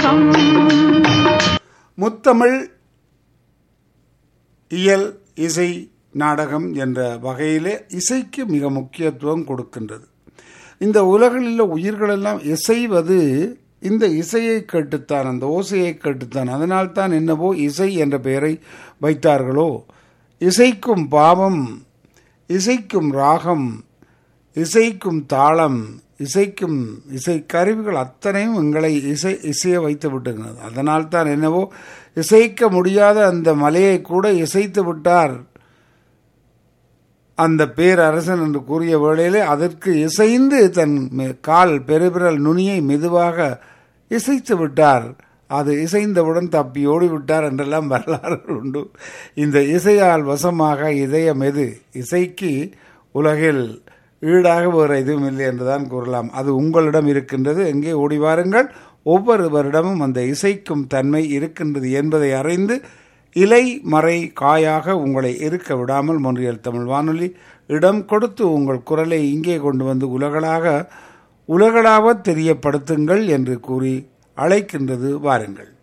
நாடகம் முத்தமிழ் இயல் இசை நாடகம் என்ற வகையிலே இசைக்கு மிக முக்கியத்துவம் கொடுக்கின்றது இந்த உலகில் உள்ள உயிர்களெல்லாம் இசைவது இந்த இசையை கேட்டுத்தான் அந்த ஓசையை கேட்டுத்தான் அதனால்தான் என்னவோ இசை என்ற பெயரை வைத்தார்களோ இசைக்கும் பாவம் இசைக்கும் ராகம் இசைக்கும் தாளம் இசைக்கும் இசை கருவிகள் அத்தனையும் எங்களை இசை இசைய வைத்து விட்டுகிறது அதனால் தான் என்னவோ இசைக்க முடியாத அந்த மலையை கூட இசைத்து விட்டார் அந்த பேரரசன் என்று கூறிய வேளையிலே அதற்கு இசைந்து தன் மெ- கால் பெருவிரல் நுனியை மெதுவாக இசைத்து விட்டார் அது இசைந்தவுடன் தப்பி ஓடிவிட்டார் என்றெல்லாம் வரலாறு உண்டு இந்த இசையால் வசமாக இதயம் எது இசைக்கு உலகில் ஈடாக வேறு எதுவும் இல்லை என்றுதான் கூறலாம் அது உங்களிடம் இருக்கின்றது எங்கே ஓடி வாருங்கள் ஒவ்வொருவரிடமும் அந்த இசைக்கும் தன்மை இருக்கின்றது என்பதை அறிந்து இலை மறை காயாக உங்களை இருக்க விடாமல் மொன்றியல் தமிழ் வானொலி இடம் கொடுத்து உங்கள் குரலை இங்கே கொண்டு வந்து உலகளாக உலகளாக தெரியப்படுத்துங்கள் என்று கூறி அழைக்கின்றது வாருங்கள்